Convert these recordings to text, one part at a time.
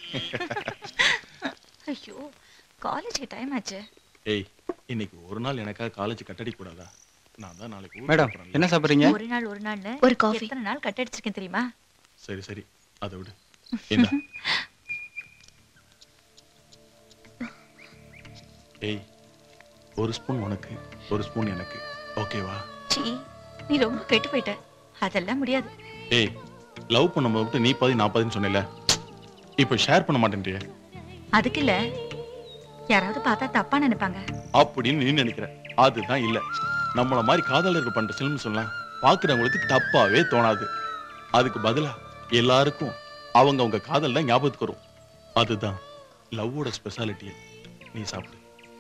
ஐயோ காலேஜுக்கு டைம் ஆச்சு ஏய் இன்னைக்கு ஒரு நாள் எனக்காக காலேஜ் கட்டடிக்க கூடாதா நான் தான் நாளைக்கு ஊருக்கு மேடம் போறேன்ல. என்ன சாப்பிட்றீங்க ஒரு நாள் ஒரு நாள்னு ஒரு காஃபி எத்தனை நாள் கட் அடிச்சிருக்கேன் தெரியுமா சரி சரி அதை விடு இந்தா ஏய் ஒரு ஸ்பூன் உனக்கு ஒரு ஸ்பூன் எனக்கு ஓகேவா சீ நீ ரொம்ப கெட்டு போயிட்ட அதெல்லாம் முடியாது ஏய் லவ் பண்ணும்போது மட்டும் நீ பாதி நான் பாதின்னு சொன்னேல இப்போ ஷேர் பண்ண மாட்டேன்றியே அதுக்கு இல்ல யாராவது பார்த்தா தப்பா நினைப்பாங்க அப்படின்னு நீ நினைக்கிற அதுதான் இல்ல நம்மள மாதிரி காதலருக்கு பண்ற சில்ம் சொல்லலாம் பாக்குறவங்களுக்கு தப்பாவே தோணாது அதுக்கு பதிலா எல்லாருக்கும் அவங்க அவங்க காதல் தான் ஞாபகத்துக்கு வரும் அதுதான் லவ்வோட ஸ்பெஷாலிட்டி நீ சாப்பிடு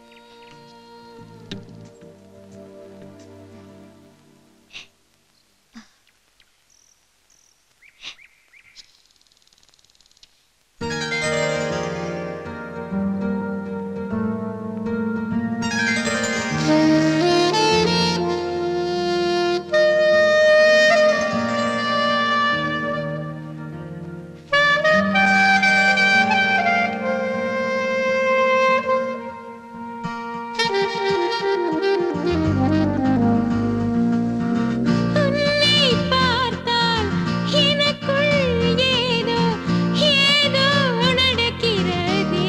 உன்னை பார்த்தால் எனக்குள் ஏதோ ஏதோ நடக்கிறதே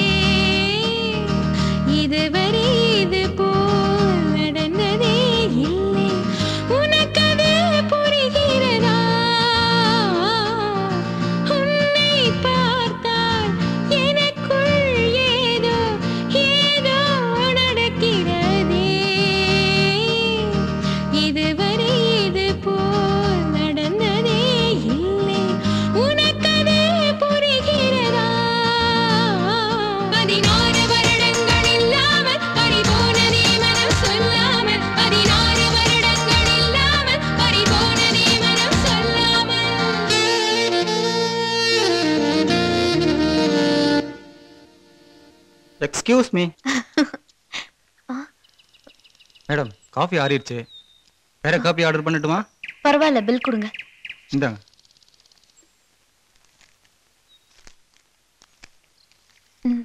இதுவரை இது போல் நடந்ததே இல்லை உனக்கது புரிகிறதா உன்னை பார்த்தால் எனக்குள் ஏதோ ஏதோ நடக்கிறதே இதுவரை இது போல் நடந்ததே இல்லை உனக்கது புரிகிறதா பதினாறு வருடங்கள் இல்லாமல் பறிபோனதே மனம் சொல்லாமல் பதினாறு வருடங்கள் இல்லாமல் பறிபோனதே மனம் சொல்லாமல் எக்ஸ்கியூஸ் மீ மேடம் காஃபி ஆறிடுச்சு வேற காஃபி ஆர்டர் பண்ணட்டுமா பரவாயில்ல பில் கொடுங்க இந்தாங்க ம்.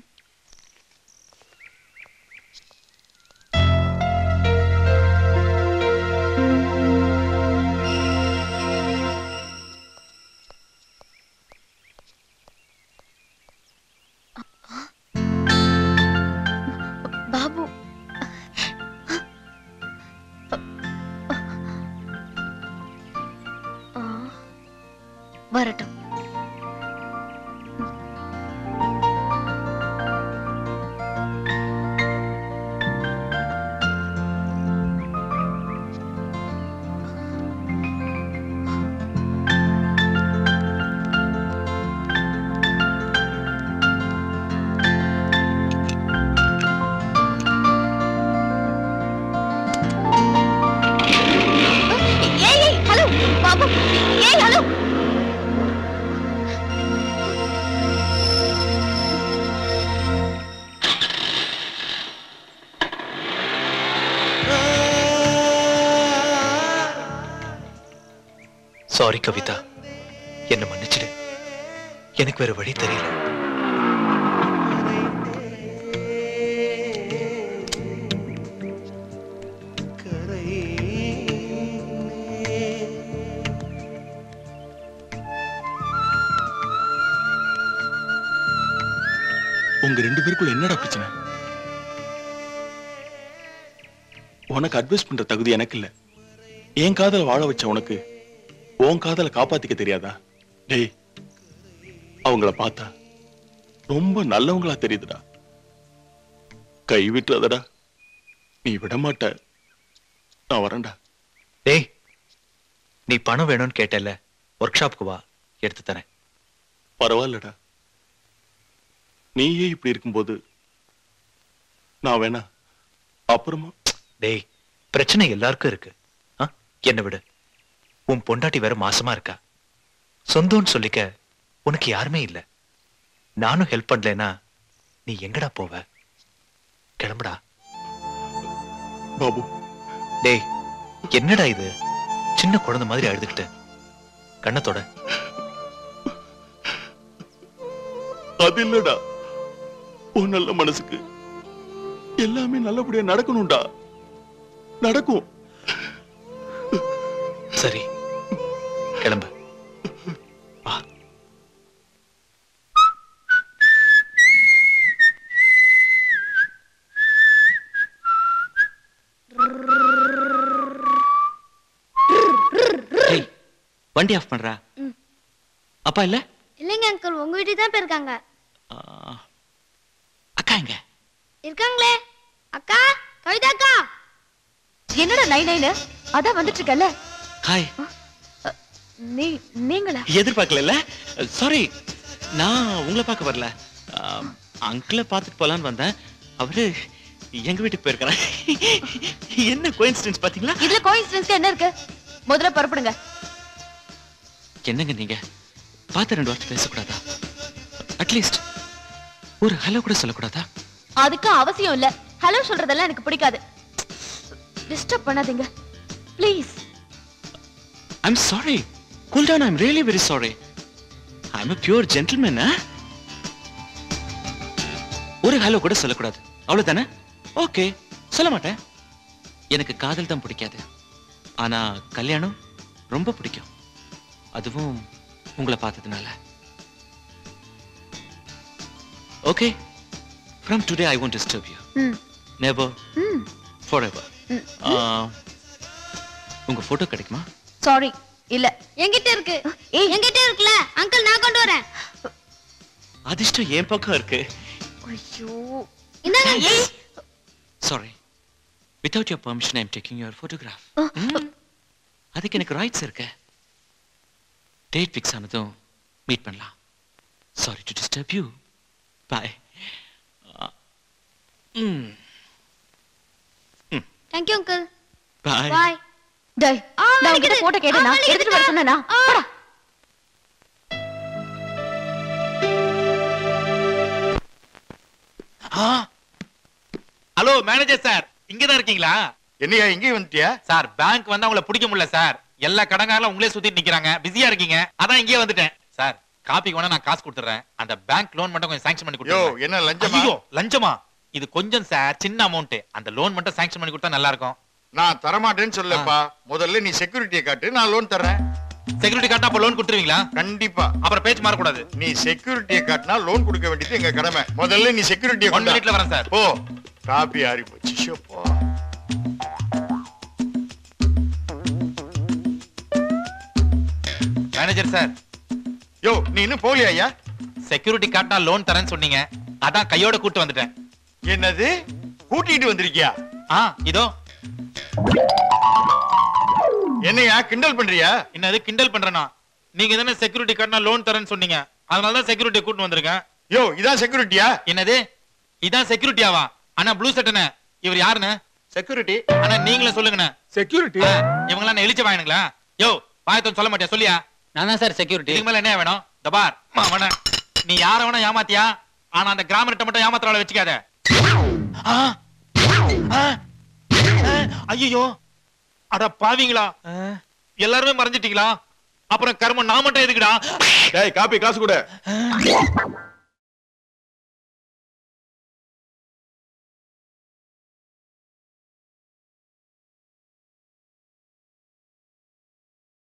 பாபு ஆ, வரட்டும் ஏய் ஏய் ஹலோ பாபு ஏய் ஹலோ சாரி கவிதா என்ன மன்னிச்சிடு எனக்கு வேற வழி தெரியல உங்க ரெண்டு பேருக்குள்ள என்னடா பிரச்சனை உனக்கு அட்வைஸ் பண்ற தகுதி எனக்கு இல்ல என் காதல வாழ வச்ச உனக்கு உன் காதல காப்பாத்திக்க தெரியாதா டேய் அவங்கள பார்த்தா ரொம்ப நல்லவங்களா தெரியுதுடா கை விட்டுறதடா நீ விட மாட்ட நான் வரேன்டா டேய் நீ பணம் வேணும்னு கேட்டல ஒர்க் ஷாப்புக்கு வா எடுத்து தரேன் பரவாயில்லடா நீயே இப்படி இருக்கும்போது நான் வேணா அப்புறமா டேய் பிரச்சனை எல்லாருக்கும் இருக்கு ஆ? என்ன விடு உன் பொண்டாட்டி வேற மாசமா இருக்கா சொந்தம்னு சொல்லிக்க உனக்கு யாருமே இல்ல நானும் ஹெல்ப் பண்ணலைன்னா நீ எங்கடா போவ கிளம்புடா பாபு டேய் என்னடா இது சின்ன குழந்தை மாதிரி அழுதுகிட்டு கண்ணத்தோட அது இல்லடா உன் நல்ல மனசுக்கு எல்லாமே நல்லபடியா நடக்கணும்டா நடக்கும் சரி கிளம்பு வா ஏய் வண்டி ஆஃப் பண்றா அப்பா இல்ல இல்லைங்க அங்கிள் உங்க வீட்டுக்கு தான் போயிருக்காங்க ஆ, அக்கா எங்க இருக்காங்களே அக்கா கவிதா அக்கா என்னடா நை நைனு அதான் வந்துட்டு இருக்கல ஹாய் நீ நீங்களா எதிர்பார்க்கல சாரி நான் உங்களை பார்க்க வரல அங்கிளை பார்த்துட்டு போலான்னு வந்தேன் அவரு எங்க வீட்டுக்கு போயிருக்கிறார் என்ன கோயின்சிடன்ஸ் பாத்தீங்களா இதுல கோயின்சிடன்ஸ் என்ன இருக்கு முதல்ல புறப்படுங்க என்னங்க நீங்க பார்த்து ரெண்டு வார்த்தை பேசக்கூடாதா அட்லீஸ்ட் ஒரு ஹலோ கூட சொல்லக்கூடாதா அதுக்கு அவசியம் இல்ல ஹலோ சொல்றதெல்லாம் எனக்கு பிடிக்காது டிஸ்டர்ப் பண்ணாதீங்க please I'm sorry cool down I'm really very sorry I'm a pure gentleman ஒரு ஹலோ கூட சொல்லக்கூடாது அவ்வளவுதானே ஓகே சொல்ல மாட்டேன் எனக்கு காதல் தான் பிடிக்காது ஆனா கல்யாணம் ரொம்ப பிடிக்கும் அதுவும் உங்களை பார்த்ததுனால okay from today I won't disturb you hmm never hmm forever ம். உங்க போட்டோ கிடைக்குமா சாரி இல்ல என்கிட்ட இருக்கு ஏய். என்கிட்ட இருக்குல்ல அங்கிள் நான் கொண்டு வரேன் அதிர்ஷ்டம் என் பக்கம் இருக்கு ஐயோ இந்தாங்க ஏய் sorry without your permission I am taking your photograph அதுக்கு எனக்கு ரைட்ஸ் இருக்கு டேட் ஃபிக்ஸ் ஆனதும் மீட் பண்ணலாம் sorry to disturb you bye thank you uncle bye bye டேய் ஆ, நான் உன்கிட்ட வலிக்குது. போட்டோ கேட்டேனா ஆ, வலிக்குது. எடுத்துட்டு வர சொன்னேனா ஆ. போடா ஹலோ மேனேஜர் சார் இங்கதான் இருக்கீங்களா என்னையா இங்கே வந்துட்டியா சார் பேங்க் வந்து அவங்கள பிடிக்க முடியல சார் எல்லா கடங்காரங்களும் உங்களே சுத்திட்டு நிக்கிறாங்க பிஸியா இருக்கீங்க அதான் இங்கேயே வந்துட்டேன் சார் காப்பிக்கு வேணா நான் காசு கொடுத்துறேன் அந்த பேங்க் லோன் மட்டும் கொஞ்சம் சாங்ஷன் பண்ணி யோ கொடுத்துருங்க என்ன லஞ்சமா ஐயோ லஞ்சமா இது கொஞ்சம் சார் சின்ன அமௌண்ட் அந்த லோன் மட்டும் சாங்ஷன் பண்ணி கொடுத்தா நல்லா இருக்கும் நான் தரமாட்டேன்னு சொல்லப்பா முதல்ல நீ செக்யூரிட்டியை காட்டு நான் லோன் தர்றேன் செக்யூரிட்டி கார்டா அப்ப லோன் கொடுத்துருவீங்களா கண்டிப்பா அப்புறம் பேச்சு மாறக்கூடாது நீ செக்யூரிட்டியை காட்டினா லோன் கொடுக்க வேண்டியது எங்க கடமை முதல்ல நீ செக்யூரிட்டியை ஒன் மினிட்ல வரேன் சார் ஓ காப்பி ஆறி போச்சு ஷோப்பா மேனேஜர் சார் யோ நீ இன்னும் போலியா ஐயா செக்யூரிட்டி கார்டா லோன் தரேன்னு சொன்னீங்க அதான் கையோட கூட்டு வந்துட்டேன் என்னது கூட்டிட்டு வந்திருக்கியா ஆ இதோ என்னையா கிண்டல் பண்றியா என்னது கிண்டல் பண்றேனா நீங்க தானே செக்யூரிட்டி கார்டுனா லோன் தரேன்னு சொன்னீங்க அதனால தான் செக்யூரிட்டி கூட்டு வந்திருக்கேன் யோ இதான் செக்யூரிட்டியா என்னது இதான் செக்யூரிட்டியாவா அண்ணா ப்ளூ சட்டனே இவர் யாருன்னு செக்யூரிட்டி அண்ணா நீங்களே சொல்லுங்கண்ணே செக்யூரிட்டி இவங்களாம் என்ன எழுச்சி வாங்கினுங்களா யோ பாயத்தம் சொல்ல மாட்டியா சொல்லியா நான் தான் சார் செக்யூரிட்டி இதுக்கு மேல என்ன வேணும் தபார் அவன நீ யார வேணா ஏமாத்தியா ஆனா அந்த கிராமர்ட்ட மட்டும் ஏமாத்துறாள வச்சுக்காத ஐயோ அட பாவீங்களா எல்லாருமே மறைஞ்சிட்டீங்களா அப்புறம் கர்மம் நான் மட்டும் எதுக்குடா டேய் காப்பி காசு கூட